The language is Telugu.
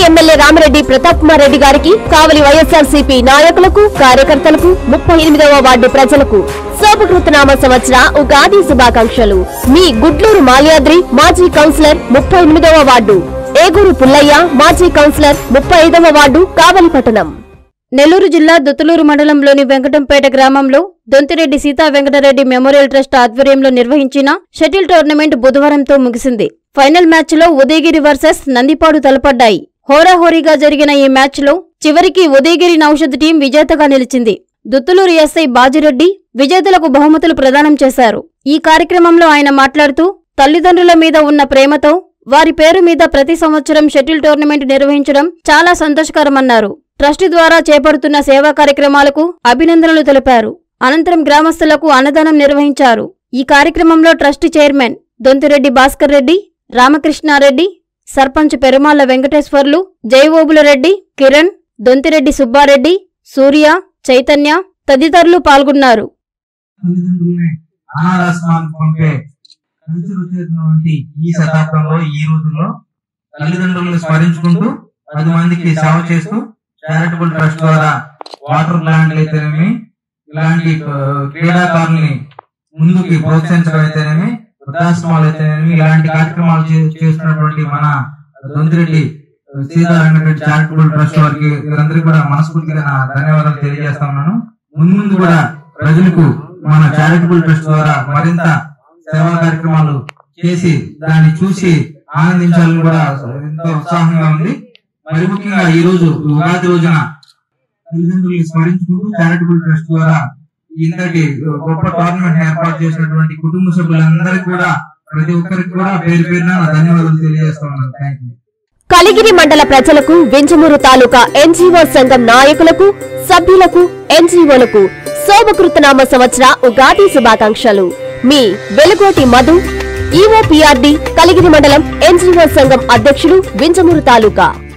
ఎమ్మెల్యే రామిరెడ్డి ప్రతాప్ కుమార్ రెడ్డి గారికి కావలి వైఎస్ఆర్సీపీ నాయకులకు కార్యకర్తలకు ముప్పై ఎనిమిదవ వార్డు ప్రజలకు శోభకృతనామ సంవత్సర ఉగాది శుభాకాంక్షలు మీ గుడ్లూరు మాల్యాద్రి మాజీ కౌన్సిలర్ ముప్పై ఎనిమిదవ వార్డు ఏగూరు పుల్లయ్య మాజీ కౌన్సిలర్ ముప్పై ఐదవ వార్డు కావలి పట్టణం నెల్లూరు జిల్లా దుత్తలూరు మండలంలోని వెంకటంపేట గ్రామంలో దొంతిరెడ్డి సీతా వెంకటరెడ్డి మెమోరియల్ ట్రస్ట్ ఆధ్వర్యంలో నిర్వహించిన షటిల్ టోర్నమెంట్ బుధవారంతో ముగిసింది ఫైనల్ మ్యాచ్లో ఉదయగిరి వర్సెస్ నందిపాడు తలపడ్డాయి హోరాహోరీగా జరిగిన ఈ మ్యాచ్లో చివరికి ఉదయగిరి నౌషద్ టీం విజేతగా నిలిచింది దుత్తులూరు ఎస్ఐ బాజిరెడ్డి విజేతలకు బహుమతులు ప్రదానం చేశారు ఈ కార్యక్రమంలో ఆయన మాట్లాడుతూ తల్లిదండ్రుల మీద ఉన్న ప్రేమతో వారి పేరు మీద ప్రతి సంవత్సరం షటిల్ టోర్నమెంట్ నిర్వహించడం చాలా సంతోషకరమన్నారు ట్రస్ట్ ద్వారా చేపడుతున్న సేవా కార్యక్రమాలకు అభినందనలు తెలిపారు అనంతరం గ్రామస్తులకు అన్నదానం నిర్వహించారు ఈ కార్యక్రమంలో ట్రస్ట్ చైర్మన్ దొంతిరెడ్డి భాస్కర్ రెడ్డి రామకృష్ణారెడ్డి సర్పంచ్ పెరుమాళ్ల వెంకటేశ్వర్లు జయవోబుల రెడ్డి కిరణ్ దొంతిరెడ్డి సుబ్బారెడ్డి సూర్య చైతన్య తదితరులు పాల్గొన్నారు తల్లిదండ్రుల్ని అనాథాశ్రమానికి పంపే కల్చర్ వచ్చేటువంటి ఈ శతాబ్దంలో ఈ రోజుల్లో తల్లిదండ్రులను స్మరించుకుంటూ పది మందికి సేవ చేస్తూ చారిటబుల్ ట్రస్ట్ ద్వారా వాటర్ ప్లాంట్లు అయితేనేమి ఇలాంటి ఆ, క్రీడాకారుల్ని ముందుకి ప్రోత్సహించడం అయితేనేమి వృద్ధాశ్రమాలు అయితేనేమి ఇలాంటి కార్యక్రమాలు చే- చేస్తున్నటువంటి మన దొంతిరెడ్డి ఆ, సీతా వెంకటరెడ్డి చారిటబుల్ ట్రస్ట్ వారికి వీరందరికీ కూడా మనస్ఫూర్తిగా నా ధన్యవాదాలు తెలియజేస్తా ఉన్నాను ముందు ముందు కూడా ప్రజలకు మన చారిటబుల్ ట్రస్ట్ ద్వారా మరింత సేవా కార్యక్రమాలు చేసి దాన్ని చూసి ఆనందించాలని కూడా ఎంతో ఉత్సాహంగా ఉంది మరి ముఖ్యంగా ఈ రోజు ఉగాది రోజున తల్లిదండ్రుల్ని స్మరించుకుంటూ చారిటబుల్ ట్రస్ట్ ద్వారా ఇంతటి గొప్ప టోర్నమెంట్ ఏర్పాటు చేసినటువంటి కుటుంబ సభ్యులందరికీ కూడా ప్రతి ఒక్కరికి కూడా పేరు పేరున నా ధన్యవాదాలు తెలియజేస్తా ఉన్నాను థ్యాంక్ యూ కలిగిరి మండల ప్రజలకు వెంచమూరు తాలూకా ఎన్జీఓ సంఘం నాయకులకు సభ్యులకు ఎన్జీఓలకు శోభకృతనామ సంవత్సర ఉగాది శుభాకాంక్షలు మీ వెలుగోటి మధు ఈఓపీఆర్డి కలిగిరి మండలం ఎన్జీఓ సంఘం అధ్యక్షులు వింజమూరు తాలూకా